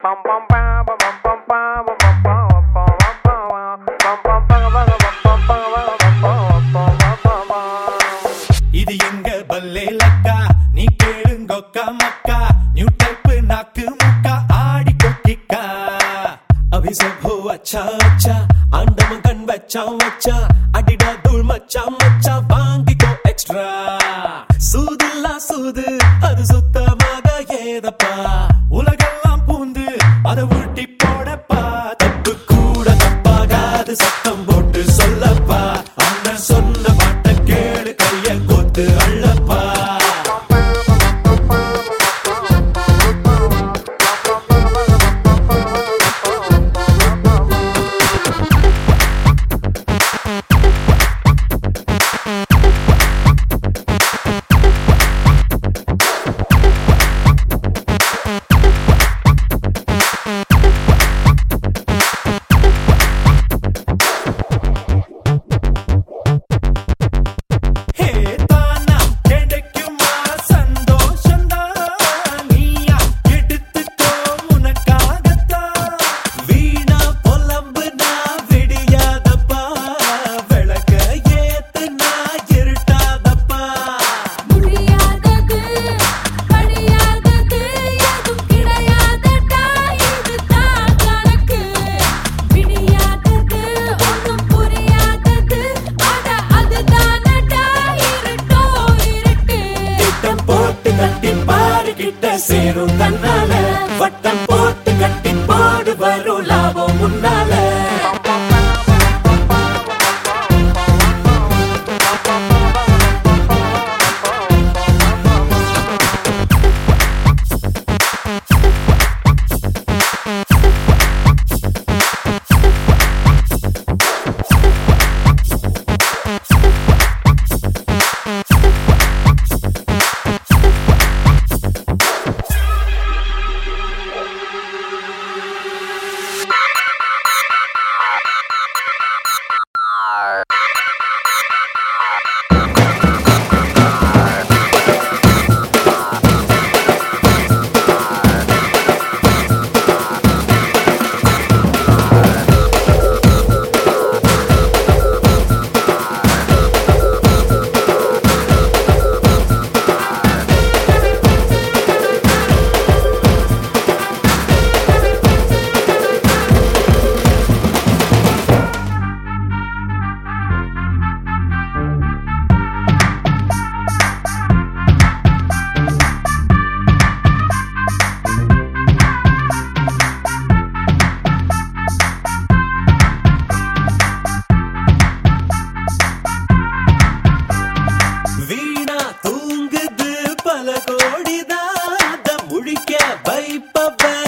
இது எங்க பல்லே லக்கா நீ கேளுங்கொக்கா மக்கா நியூ டைப் நாக்கு முக்கா ஆடி கொட்டிக்கா अभी सब हो अच्छा अच्छा अंडम गन बच्चा बच्चा अडिडा धूल मच्चा मच्चा வாங்கிக்கோ எக்ஸ்ட்ரா சூதில்ல சூது அது சுத்தமாக ஏதப்பா உலகெல்லாம் பூந்து அதை உருட்டி போடப்பா தப்பு கூட தப்பாகாது சத்தம் போட்டு சொல்லப்பா அண்ணன் சொன்ன பாட்ட கேளு கைய கொத்து அள்ளப்பா ஹே தானா கிடைக்குமா சந்தோஷம்தான் நீயா எடுத்துக்கோ உனக்காகத்தான் வீணா புலம்புனா விடியாதப்பா விளக்க ஏத்துனா இருட்டாதப்பா முடியாதது படியாதது எதுவும் கிடையாதடா இதுதான் கணக்கு விடியாதது ஒன்றும் புரியாதது அட அதுதானடா இருட்டோ இருட்டு திட்டம் போட்டு கட்டி பாரு கிட்ட சேரும் தன்னால வட்டம் போட்டு கட்டி பாடு வரும் லாபம் முன்னால வீணா தூங்குது பல கோடிதான் அத முழிக்க வைப்பவ